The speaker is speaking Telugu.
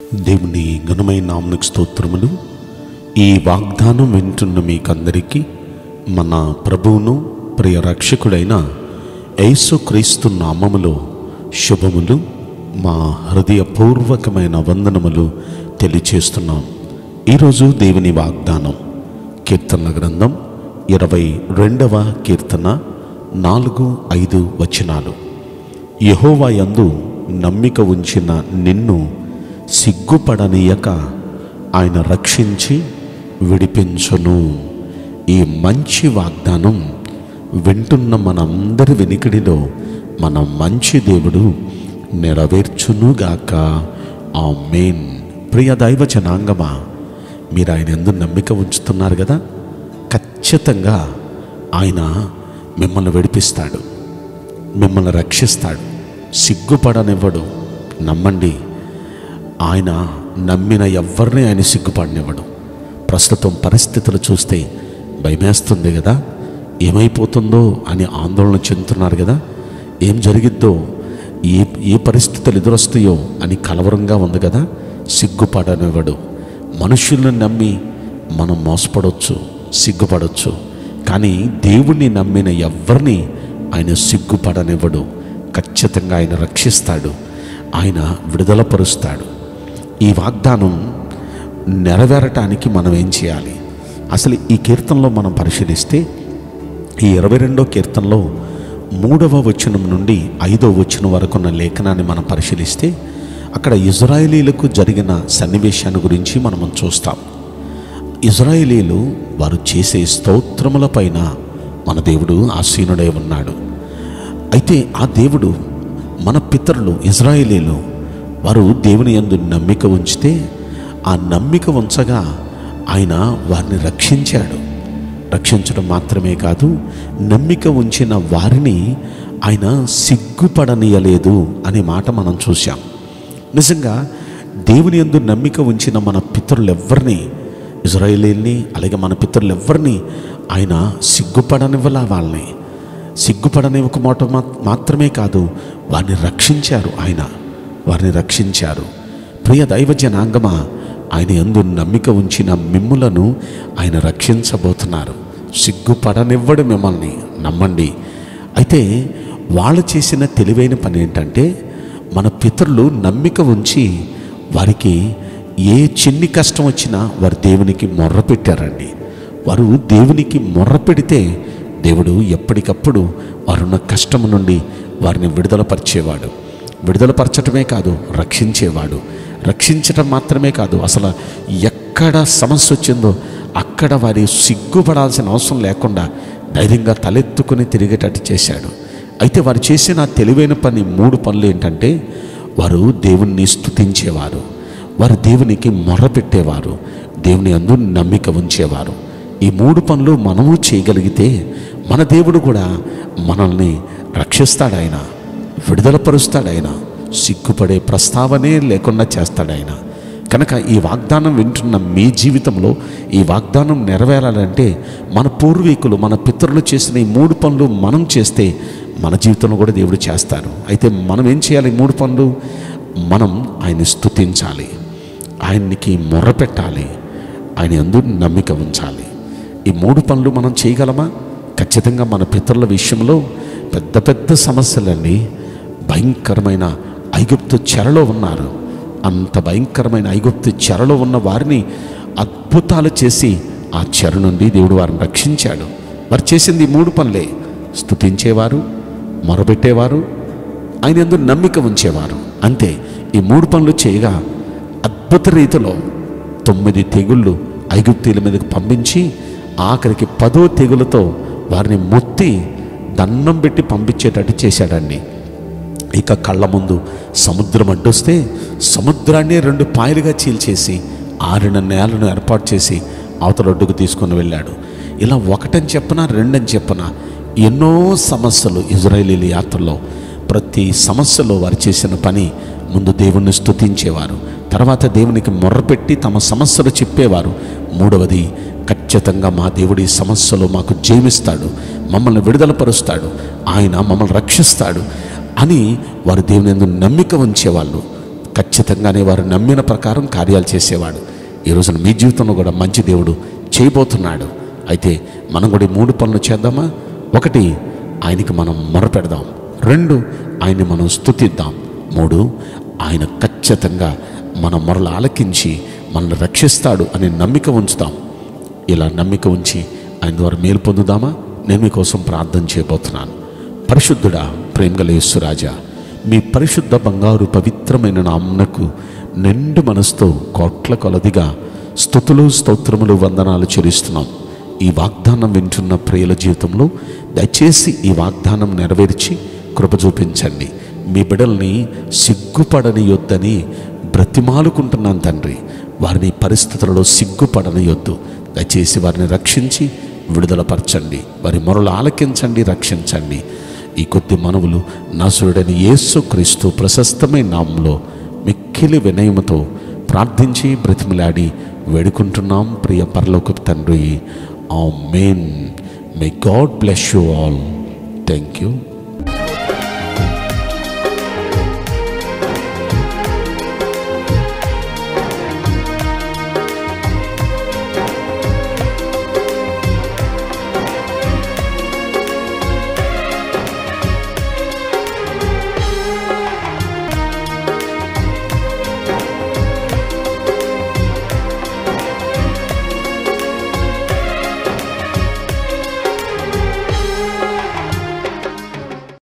దేవుని ఘనమైన నామకు స్తోత్రములు ఈ వాగ్దానం వింటున్న మీకందరికీ మన ప్రభువును ప్రియ రక్షకుడైన యేసుక్రీస్తు నామములో శుభములు మా హృదయపూర్వకమైన వందనములు తెలియచేస్తున్నాం ఈరోజు దేవుని వాగ్దానం కీర్తన గ్రంథం ఇరవై రెండవ కీర్తన నాలుగు ఐదు వచనాలు యహోవా యందు నమ్మిక ఉంచిన నిన్ను సిగ్గుపడనీయక ఆయన రక్షించి విడిపించును ఈ మంచి వాగ్దానం వింటున్న మనందరి వెనికిడిలో మన మంచి దేవుడు నెరవేర్చునుగాక ఆ మెయిన్ ప్రియ దైవ జనాంగమా మీరు ఆయన ఎందు నమ్మిక ఉంచుతున్నారు కదా ఖచ్చితంగా ఆయన మిమ్మల్ని విడిపిస్తాడు మిమ్మల్ని రక్షిస్తాడు సిగ్గుపడనివ్వడు నమ్మండి ఆయన నమ్మిన ఎవరిని ఆయన సిగ్గుపడనివ్వడు ప్రస్తుతం పరిస్థితులు చూస్తే భయమేస్తుంది కదా ఏమైపోతుందో అని ఆందోళన చెందుతున్నారు కదా ఏం జరిగిద్దో ఏ ఏ పరిస్థితులు ఎదురొస్తాయో అని కలవరంగా ఉంది కదా సిగ్గుపడనివ్వడు మనుషులను నమ్మి మనం మోసపడవచ్చు సిగ్గుపడవచ్చు కానీ దేవుణ్ణి నమ్మిన ఎవరిని ఆయన సిగ్గుపడనివ్వడు ఖచ్చితంగా ఆయన రక్షిస్తాడు ఆయన విడుదలపరుస్తాడు ఈ వాగ్దానం నెరవేరటానికి మనం ఏం చేయాలి అసలు ఈ కీర్తనలో మనం పరిశీలిస్తే ఈ ఇరవై రెండో కీర్తనలో మూడవ వచనం నుండి ఐదవ వచనం వరకు ఉన్న లేఖనాన్ని మనం పరిశీలిస్తే అక్కడ ఇజ్రాయేలీలకు జరిగిన సన్నివేశాన్ని గురించి మనం చూస్తాం ఇజ్రాయేలీలు వారు చేసే స్తోత్రముల పైన మన దేవుడు ఆసీనుడై ఉన్నాడు అయితే ఆ దేవుడు మన పితరులు ఇజ్రాయేలీలు వారు దేవుని యందు నమ్మిక ఉంచితే ఆ నమ్మిక ఉంచగా ఆయన వారిని రక్షించాడు రక్షించడం మాత్రమే కాదు నమ్మిక ఉంచిన వారిని ఆయన సిగ్గుపడనీయలేదు అనే మాట మనం చూసాం నిజంగా దేవుని యందు నమ్మిక ఉంచిన మన పితరులు ఎవరిని ఇజ్రాయేలీల్ని అలాగే మన పితరులు ఎవరిని ఆయన సిగ్గుపడనివ్వలా వాళ్ళని సిగ్గుపడనివ్వకమాట మాత్రమే కాదు వారిని రక్షించారు ఆయన వారిని రక్షించారు ప్రియ దైవ జనాంగమా ఆయన ఎందు నమ్మిక ఉంచిన మిమ్ములను ఆయన రక్షించబోతున్నారు సిగ్గుపడనివ్వడు మిమ్మల్ని నమ్మండి అయితే వాళ్ళు చేసిన తెలివైన పని ఏంటంటే మన పితరులు నమ్మిక ఉంచి వారికి ఏ చిన్ని కష్టం వచ్చినా వారు దేవునికి మొర్ర పెట్టారండి వారు దేవునికి మొర్ర పెడితే దేవుడు ఎప్పటికప్పుడు వారున్న కష్టం నుండి వారిని విడుదలపరిచేవాడు విడుదలపరచటమే కాదు రక్షించేవాడు రక్షించటం మాత్రమే కాదు అసలు ఎక్కడ సమస్య వచ్చిందో అక్కడ వారి సిగ్గుపడాల్సిన అవసరం లేకుండా ధైర్యంగా తలెత్తుకుని తిరిగేటట్టు చేశాడు అయితే వారు చేసిన తెలివైన పని మూడు పనులు ఏంటంటే వారు దేవుణ్ణి స్తుతించేవారు వారు దేవునికి మొర్ర పెట్టేవారు దేవుని అందు నమ్మిక ఉంచేవారు ఈ మూడు పనులు మనము చేయగలిగితే మన దేవుడు కూడా మనల్ని రక్షిస్తాడు ఆయన విడుదలపరుస్తాడు ఆయన సిగ్గుపడే ప్రస్తావనే లేకుండా చేస్తాడు ఆయన కనుక ఈ వాగ్దానం వింటున్న మీ జీవితంలో ఈ వాగ్దానం నెరవేరాలంటే మన పూర్వీకులు మన పితరులు చేసిన ఈ మూడు పనులు మనం చేస్తే మన జీవితంలో కూడా దేవుడు చేస్తారు అయితే మనం ఏం చేయాలి ఈ మూడు పనులు మనం ఆయన్ని స్తుతించాలి ఆయన్నికి మొర్ర పెట్టాలి ఆయన అందు నమ్మిక ఉంచాలి ఈ మూడు పనులు మనం చేయగలమా ఖచ్చితంగా మన పితరుల విషయంలో పెద్ద పెద్ద సమస్యలన్నీ భయంకరమైన ఐగుప్తు చెరలో ఉన్నారు అంత భయంకరమైన ఐగుప్తు చెరలో ఉన్న వారిని అద్భుతాలు చేసి ఆ చెర నుండి దేవుడు వారిని రక్షించాడు వారు చేసింది ఈ మూడు పనులే స్తుతించేవారు మొరబెట్టేవారు ఆయన ఎందు నమ్మిక ఉంచేవారు అంతే ఈ మూడు పనులు చేయగా అద్భుత రీతిలో తొమ్మిది తెగుళ్ళు ఐగుప్తీల మీదకి పంపించి ఆఖరికి పదో తెగులతో వారిని మొత్తి దండం పెట్టి పంపించేటట్టు చేశాడండి ఇక కళ్ళ ముందు సముద్రం అడ్డొస్తే సముద్రాన్ని రెండు పాయలుగా చీల్చేసి ఆరిన నేలను ఏర్పాటు చేసి అవతల ఒడ్డుకు తీసుకొని వెళ్ళాడు ఇలా ఒకటని చెప్పనా రెండని చెప్పనా ఎన్నో సమస్యలు ఇజ్రాయేలీల యాత్రలో ప్రతి సమస్యలో వారు చేసిన పని ముందు దేవుణ్ణి స్తుతించేవారు తర్వాత దేవునికి మొర్రపెట్టి తమ సమస్యలు చెప్పేవారు మూడవది ఖచ్చితంగా మా దేవుడి సమస్యలో మాకు జయమిస్తాడు మమ్మల్ని విడుదలపరుస్తాడు ఆయన మమ్మల్ని రక్షిస్తాడు అని వారు దేవుని యందు నమ్మిక ఉంచేవాళ్ళు ఖచ్చితంగానే వారు నమ్మిన ప్రకారం కార్యాలు చేసేవాడు ఈ రోజున మీ జీవితంలో కూడా మంచి దేవుడు చేయబోతున్నాడు అయితే మనం కూడా ఈ మూడు పనులు చేద్దామా ఒకటి ఆయనకి మనం మొరపెడదాం రెండు ఆయన్ని మనం స్తుతిద్దాం మూడు ఆయన ఖచ్చితంగా మన మొరలు ఆలకించి మనల్ని రక్షిస్తాడు అనే నమ్మిక ఉంచుతాం ఇలా నమ్మిక ఉంచి ఆయన ద్వారా మేలు పొందుదామా నేను మీకోసం ప్రార్థన చేయబోతున్నాను పరిశుద్ధుడా ప్రేమగల యేసురాజా మీ పరిశుద్ధ బంగారు పవిత్రమైన నామ్నకు నిండు మనసుతో కోట్ల కొలదిగా స్థుతులు స్తోత్రములు వందనాలు చెల్లిస్తున్నాం ఈ వాగ్దానం వింటున్న ప్రియుల జీవితంలో దయచేసి ఈ వాగ్దానం నెరవేర్చి కృప చూపించండి మీ బిడల్ని సిగ్గుపడనియొద్దని బ్రతిమాలుకుంటున్నాను తండ్రి వారిని ఈ పరిస్థితులలో సిగ్గుపడనియొద్దు దయచేసి వారిని రక్షించి విడుదలపరచండి వారి మొరలు ఆలకించండి రక్షించండి ఈ కొద్ది మనవులు నసురుడని యేసు క్రీస్తు ప్రశస్తమైన నామంలో మిక్కిలి వినయముతో ప్రార్థించి బ్రతిమలాడి వేడుకుంటున్నాం ప్రియ పరలోక తండ్రి amen may God bless you all thank you